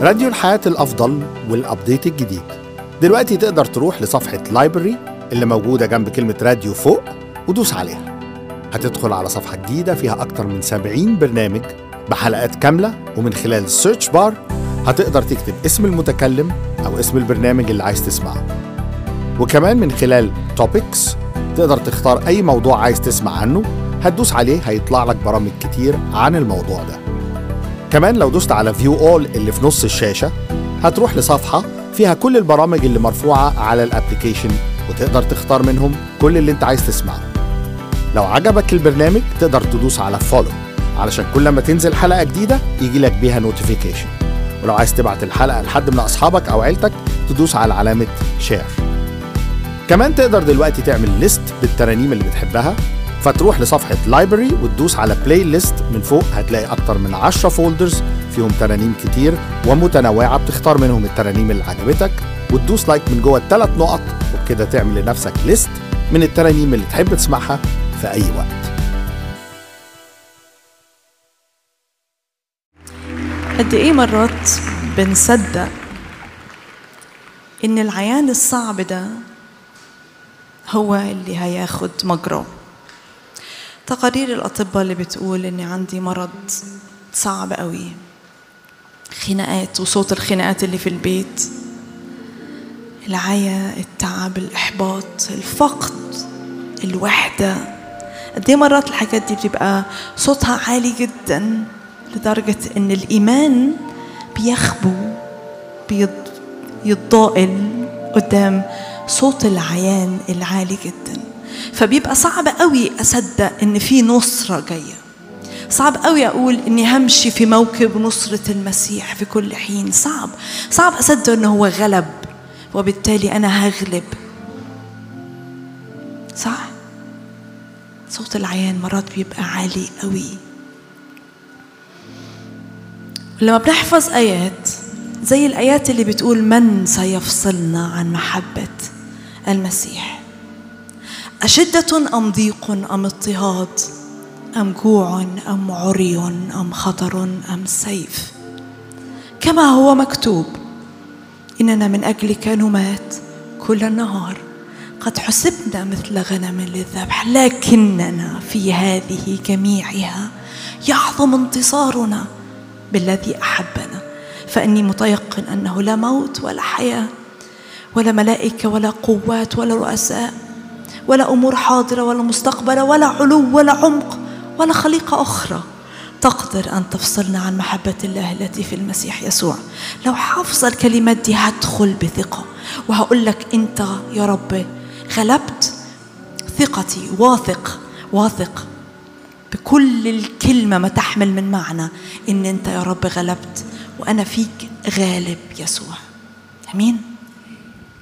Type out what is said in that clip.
راديو الحياة الأفضل والأبديت الجديد دلوقتي تقدر تروح لصفحة لايبرري اللي موجودة جنب كلمة راديو فوق ودوس عليها هتدخل على صفحة جديدة فيها أكتر من 70 برنامج بحلقات كاملة ومن خلال السيرش بار هتقدر تكتب اسم المتكلم أو اسم البرنامج اللي عايز تسمعه وكمان من خلال توبكس تقدر تختار أي موضوع عايز تسمع عنه هتدوس عليه هيطلع لك برامج كتير عن الموضوع ده كمان لو دوست على فيو اول اللي في نص الشاشة هتروح لصفحة فيها كل البرامج اللي مرفوعة على الابليكيشن وتقدر تختار منهم كل اللي انت عايز تسمعه لو عجبك البرنامج تقدر تدوس على فولو علشان كل ما تنزل حلقة جديدة يجي لك بيها نوتيفيكيشن ولو عايز تبعت الحلقة لحد من أصحابك أو عيلتك تدوس على علامة شير كمان تقدر دلوقتي تعمل ليست بالترانيم اللي بتحبها فتروح لصفحة لايبرري وتدوس على بلاي ليست من فوق هتلاقي أكتر من 10 فولدرز فيهم ترانيم كتير ومتنوعة بتختار منهم الترانيم اللي عجبتك وتدوس لايك من جوه الثلاث نقط وبكده تعمل لنفسك ليست من الترانيم اللي تحب تسمعها في أي وقت قد ايه مرات بنصدق ان العيان الصعب ده هو اللي هياخد مجراه تقارير الاطباء اللي بتقول اني عندي مرض صعب قوي خناقات وصوت الخناقات اللي في البيت العيا التعب الاحباط الفقد الوحده قد ايه مرات الحاجات دي بتبقى صوتها عالي جدا لدرجة إن الإيمان بيخبو بيض- يتضائل قدام صوت العيان العالي جدا فبيبقى صعب قوي أصدق إن في نصرة جاية صعب قوي أقول إني همشي في موكب نصرة المسيح في كل حين صعب صعب أصدق إنه هو غلب وبالتالي أنا هغلب صح صوت العيان مرات بيبقى عالي قوي لما بنحفظ آيات زي الآيات اللي بتقول من سيفصلنا عن محبة المسيح أشدة أم ضيق أم اضطهاد أم جوع أم عري أم خطر أم سيف كما هو مكتوب إننا من أجلك نمات كل النهار قد حسبنا مثل غنم للذبح لكننا في هذه جميعها يعظم انتصارنا بالذي احبنا فاني متيقن انه لا موت ولا حياه ولا ملائكه ولا قوات ولا رؤساء ولا امور حاضره ولا مستقبله ولا علو ولا عمق ولا خليقه اخرى تقدر ان تفصلنا عن محبه الله التي في المسيح يسوع لو حافظ الكلمات دي هدخل بثقه وهقول لك انت يا رب غلبت ثقتي واثق واثق بكل الكلمة ما تحمل من معنى إن أنت يا رب غلبت وأنا فيك غالب يسوع أمين